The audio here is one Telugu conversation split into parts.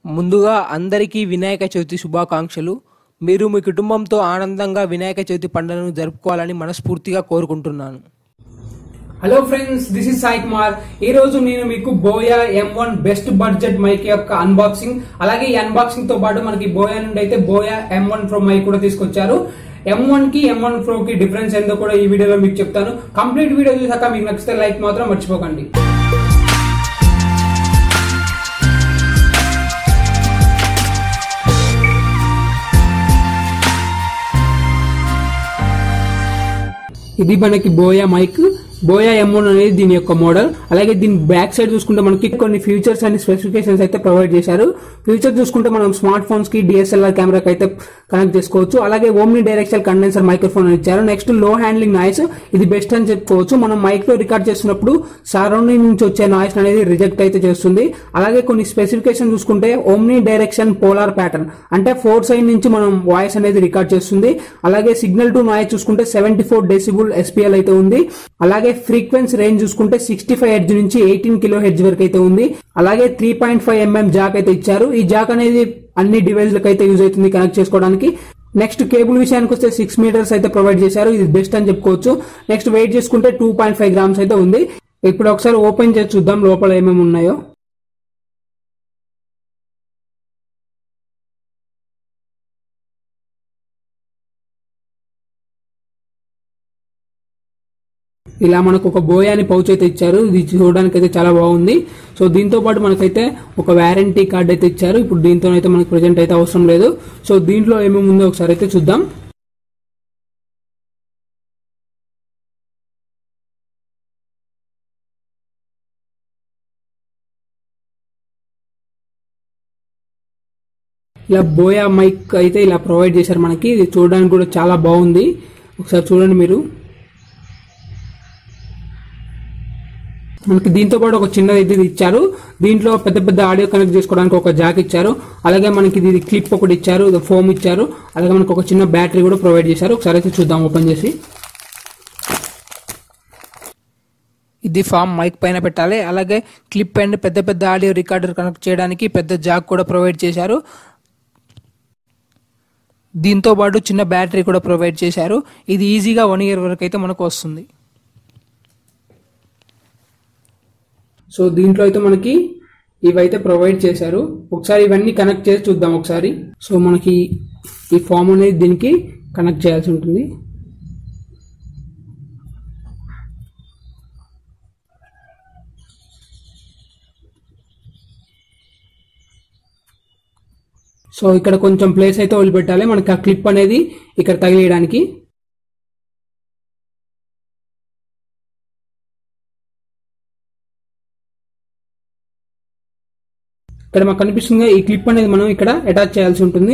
ముందుగా అందరికీ వినాయక చవితి శుభాకాంక్షలు మీరు మీ కుటుంబంతో ఆనందంగా వినాయక చవితి పండుగను జరుపుకోవాలని మనస్ఫూర్తిగా కోరుకుంటున్నాను hello friends this is Sai Kumar ఈ రోజు నేను మీకు Boya M one best budget mic యొక్క అన్బాక్సింగ్ అలాగే ఈ అన్బాక్సింగ్ తో పాటు మనకి బోయా నుండి అయితే Boya M one pro mic కూడా తీసుకొచ్చారు ఎం వన్ కి ఎం వన్ ప్రో కి డిఫరెన్స్ ఏందో కూడా ఈ వీడియోలో మీకు చెప్తాను కంప్లీట్ వీడియో చూసాక మీకు నచ్చితే లైక్ మాత్రం మర్చిపోకండి ఇది మనకి బోయా మైక్ బోయా ఎమోన్ అనేది దీని యొక్క మోడల్ అలాగే దీని బ్యాక్ సైడ్ చూసుకుంటే మనకి కొన్ని ఫీచర్స్ అండ్ స్పెసిఫికేషన్స్ అయితే ప్రొవైడ్ చేశారు ఫీచర్ చూసుకుంటే మనం స్మార్ట్ ఫోన్స్ కి డిఎస్ఎల్ఆర్ కెమెరాకి అయితే కనెక్ట్ చేసుకోవచ్చు అలాగే ఓమ్ని డైరెక్షనల్ కండెన్సర్ మైక్రోఫోన్ అని ఇచ్చారు నెక్స్ట్ లో హ్యాండ్లింగ్ నాయిస్ ఇది బెస్ట్ అని చెప్పుకోవచ్చు మనం మైక్ లో రికార్డ్ చేస్తున్నప్పుడు సరౌండింగ్ నుంచి వచ్చే నాయిస్ అనేది రిజెక్ట్ అయితే చేస్తుంది అలాగే కొన్ని స్పెసిఫికేషన్ చూసుకుంటే ఓమ్ని డైరెక్షన్ పోలార్ ప్యాటర్న్ అంటే ఫోర్ సైడ్ నుంచి మనం వాయిస్ అనేది రికార్డ్ చేస్తుంది అలాగే సిగ్నల్ టు నాయిస్ చూసుకుంటే సెవెంటీ ఫోర్ డెసిబుల్ ఎస్పీఎల్ అయితే ఉంది అలాగే ఫ్రీక్వెన్సీ రేంజ్ చూసుకుంటే సిక్స్టీ ఫైవ్ హెడ్జ్ నుంచి ఎయిటీన్ కిలో హెడ్జ్ వరకు అయితే ఉంది అలాగే three point five mm jack అయితే ఇచ్చారు ఈ జాక్ అనేది అన్ని డివైస్లకు అయితే యూజ్ అవుతుంది కనెక్ట్ చేసుకోవడానికి నెక్స్ట్ కేబుల్ విషయానికి వస్తే సిక్స్ మీటర్స్ అయితే ప్రొవైడ్ చేశారు ఇది బెస్ట్ అని చెప్పుకోవచ్చు నెక్స్ట్ వెయిట్ చేసుకుంటే టూ పాయింట్ ఫైవ్ గ్రామ్స్ అయితే ఉంది ఇప్పుడు ఒకసారి ఓపెన్ చేసి చూద్దాం లోపల ఏమేమి ఉన్నాయో ఇలా మనకు ఒక బోయాని పౌచ్ అయితే ఇచ్చారు ఇది చూడడానికి అయితే చాలా బాగుంది సో దీంతో పాటు మనకైతే ఒక వారంటీ కార్డ్ అయితే ఇచ్చారు ఇప్పుడు దీంతో అయితే మనకు ప్రజెంట్ అయితే అవసరం లేదు సో దీంట్లో ఏమేమి ఉందో ఒకసారి అయితే చూద్దాం ఇలా బోయా మైక్ అయితే ఇలా ప్రొవైడ్ చేశారు మనకి ఇది చూడడానికి కూడా చాలా బాగుంది ఒకసారి చూడండి మీరు మనకి దీంతో పాటు ఒక చిన్నది ఇది ఇచ్చారు దీంట్లో పెద్ద పెద్ద ఆడియో కనెక్ట్ చేసుకోవడానికి ఒక జాక్ ఇచ్చారు అలాగే మనకి ఇది క్లిప్ ఒకటి ఇచ్చారు ఇది ఫోమ్ ఇచ్చారు అలాగే మనకు ఒక చిన్న బ్యాటరీ కూడా ప్రొవైడ్ చేశారు ఒకసారి అయితే చూద్దాం ఓపెన్ చేసి ఇది ఫామ్ మైక్ పైన పెట్టాలి అలాగే క్లిప్ అండ్ పెద్ద పెద్ద ఆడియో రికార్డర్ కనెక్ట్ చేయడానికి పెద్ద జాక్ కూడా ప్రొవైడ్ చేశారు దీంతో పాటు చిన్న బ్యాటరీ కూడా ప్రొవైడ్ చేశారు ఇది ఈజీగా వన్ ఇయర్ వరకు అయితే మనకు వస్తుంది సో దీంట్లో అయితే మనకి ఇవైతే ప్రొవైడ్ చేశారు ఒకసారి ఇవన్నీ కనెక్ట్ చేసి చూద్దాం ఒకసారి సో మనకి ఈ ఫామ్ అనేది దీనికి కనెక్ట్ చేయాల్సి ఉంటుంది సో ఇక్కడ కొంచెం ప్లేస్ అయితే వదిలిపెట్టాలి మనకి ఆ క్లిప్ అనేది ఇక్కడ తగిలేయడానికి ఇక్కడ మాకు కనిపిస్తుంది ఈ క్లిప్ అనేది మనం ఇక్కడ అటాచ్ చేయాల్సి ఉంటుంది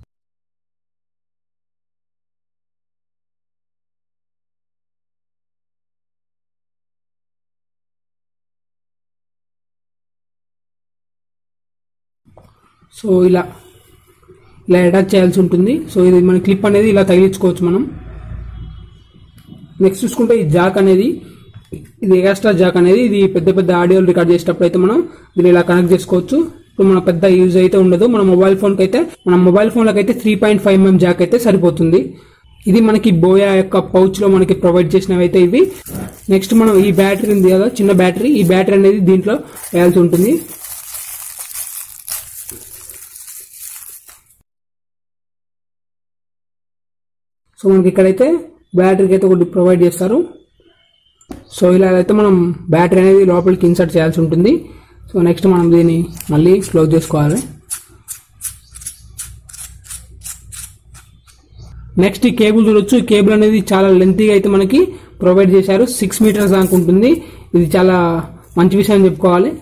సో ఇలా ఇలా అటాచ్ చేయాల్సి ఉంటుంది సో ఇది మన క్లిప్ అనేది ఇలా తగిలించుకోవచ్చు మనం నెక్స్ట్ చూసుకుంటే ఈ జాక్ అనేది ఇది ఎక్స్ట్రా జాక్ అనేది ఇది పెద్ద పెద్ద ఆడియోలు రికార్డ్ చేసేటప్పుడు అయితే మనం దీన్ని ఇలా కనెక్ట్ చేసుకోవచ్చు ఇప్పుడు మన పెద్ద యూజ్ అయితే ఉండదు మన మొబైల్ ఫోన్ కి అయితే మన మొబైల్ ఫోన్ లకు అయితే three point five mm jack అయితే సరిపోతుంది ఇది మనకి బోయా యొక్క పౌచ్ లో మనకి ప్రొవైడ్ చేసినవి అయితే ఇవి నెక్స్ట్ మనం ఈ బ్యాటరీ ఉంది కదా చిన్న బ్యాటరీ ఈ బ్యాటరీ అనేది దీంట్లో వేయాల్సి ఉంటుంది సో మనకి ఇక్కడైతే బ్యాటరీకి అయితే ఒకటి ప్రొవైడ్ చేస్తారు సో ఇలా అయితే మనం బ్యాటరీ అనేది లోపలికి ఇన్సర్ట్ చేయాల్సి ఉంటుంది సో నెక్స్ట్ మనం దీన్ని మళ్ళీ క్లోజ్ చేసుకోవాలి నెక్స్ట్ ఈ కేబుల్ చూడొచ్చు ఈ కేబుల్ అనేది చాలా లెంతీగా అయితే మనకి ప్రొవైడ్ చేశారు సిక్స్ మీటర్స్ దాకా ఉంటుంది ఇది చాలా మంచి విషయం అని చెప్పుకోవాలి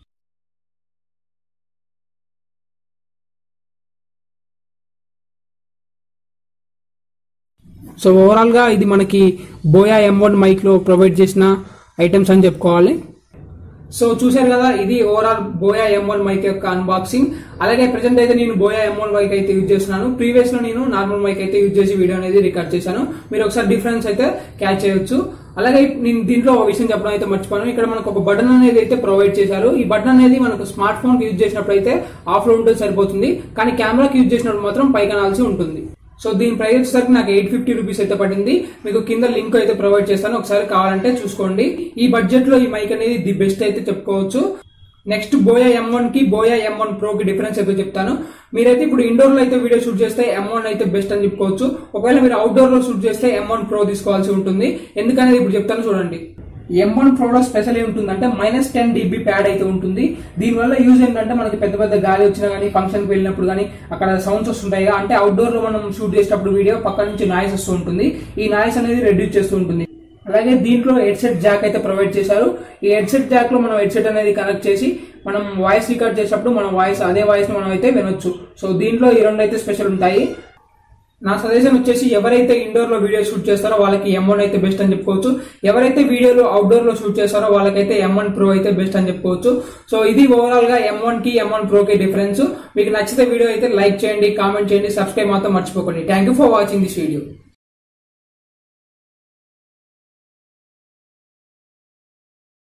సో ఓవరాల్ గా ఇది మనకి బోయా ఎం వన్ మైక్ లో ప్రొవైడ్ చేసిన ఐటమ్స్ అని చెప్పుకోవాలి సో చూశారు కదా ఇది overall Boya M one mic యొక్క అన్బాక్సింగ్ అలాగే ప్రెసెంట్ అయితే నేను బోయా ఎం వన్ మైక్ అయితే యూజ్ చేస్తున్నాను ప్రీవియస్ లో నేను నార్మల్ మైక్ అయితే యూజ్ చేసి వీడియో అనేది రికార్డ్ చేశాను మీరు ఒకసారి డిఫరెన్స్ అయితే క్యాచ్ చేయొచ్చు అలాగే నేను దీంట్లో ఒక విషయం చెప్పడం అయితే మర్చిపోయాను ఇక్కడ మనకు ఒక బటన్ అనేది అయితే ప్రొవైడ్ చేశారు ఈ బటన్ అనేది మనకు స్మార్ట్ ఫోన్ యూజ్ చేసినప్పుడు అయితే ఆఫ్ లో ఉంటే సరిపోతుంది కానీ కెమెరాకి యూజ్ చేసినప్పుడు మాత్రం పైకనాల్సి ఉంటుంది సో దీని ప్రైస్ వచ్చేసరికి నాకు ఎయిట్ ఫిఫ్టీ రూపీస్ అయితే పడింది మీకు కింద లింక్ అయితే ప్రొవైడ్ చేస్తాను ఒకసారి కావాలంటే చూసుకోండి ఈ బడ్జెట్ లో ఈ మైక్ అనేది ది బెస్ట్ అయితే చెప్పుకోవచ్చు నెక్స్ట్ బోయా ఎం వన్ కి బోయా ఎం వన్ ప్రో కి డిఫరెన్స్ అయితే చెప్తాను మీరైతే ఇప్పుడు ఇండోర్ లో అయితే వీడియో షూట్ చేస్తే ఎం వన్ అయితే బెస్ట్ అని చెప్పుకోవచ్చు ఒకవేళ మీరు అవుట్డోర్ లో షూట్ చేస్తే ఎం వన్ ప్రో తీసుకోవాల్సి ఉంటుంది ఎందుకనేది ఇప్పుడు చెప్తాను చూడండి ఎం వన్ ప్రోలో స్పెషల్ ఏముంటుందంటే మైనస్ టెన్ డీబీ ప్యాడ్ అయితే ఉంటుంది దీనివల్ల యూజ్ ఏంటంటే మనకి పెద్ద పెద్ద గాలి వచ్చినా కానీ ఫంక్షన్ కి వెళ్ళినప్పుడు కానీ అక్కడ సౌండ్స్ వస్తుంటాయి కదా, అంటే అవుట్డోర్ లో మనం షూట్ చేసేటప్పుడు వీడియో పక్క నుంచి నాయిస్ వస్తూ ఉంటుంది ఈ నాయిస్ అనేది రెడ్యూస్ చేస్తూ ఉంటుంది అలాగే దీంట్లో హెడ్సెట్ జాక్ అయితే ప్రొవైడ్ చేశారు ఈ హెడ్సెట్ జాక్ లో మనం హెడ్సెట్ అనేది కనెక్ట్ చేసి మనం వాయిస్ రికార్డ్ చేసేటప్పుడు మన వాయిస్ అదే వాయిస్ మనం అయితే వినొచ్చు సో దీంట్లో ఈ రెండు అయితే స్పెషల్ ఉంటాయి నా సజెషన్ వచ్చేసి ఎవరైతే ఇండోర్ లో వీడియో షూట్ చేస్తారో వాళ్ళకి ఎం వన్ అయితే బెస్ట్ అని చెప్పుకోవచ్చు ఎవరైతే వీడియోలు అవుట్డోర్ లో షూట్ చేస్తారో వాళ్ళకైతే ఎం వన్ ప్రో అయితే బెస్ట్ అని చెప్పుకోవచ్చు సో ఇది ఓవరాల్ గా ఎం వన్ కి ఎం వన్ ప్రో కి డిఫరెన్స్ మీకు నచ్చితే వీడియో అయితే లైక్ చేయండి కామెంట్ చేయండి సబ్స్క్రైబ్ మాత్రం మర్చిపోకండి thank you for watching this video